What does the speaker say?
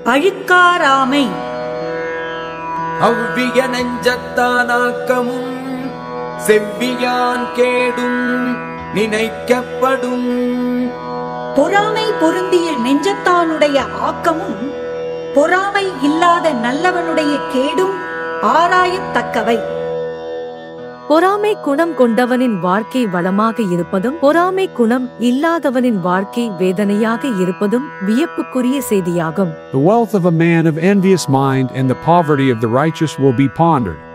அழுக்காராமை அவ்விய நெஞ்சத்தானாக்கமும் செவ்வியான் கேடும் நினைக்கப்படும் பொறாமை பொருந்திய நெஞ்சத்தானுடைய ஆக்கமும் பொறாமை இல்லாத நல்லவனுடைய கேடும் ஆராயத்தக்கவை பொறாமை குணம் கொண்டவனின் வாழ்க்கை வளமாக இருப்பதும் பொறாமை குணம் இல்லாதவனின் வாழ்க்கை வேதனையாக இருப்பதும் வியப்புக்குரிய செய்தியாகும் The wealth of a man of envious mind and the poverty of the righteous will be pondered.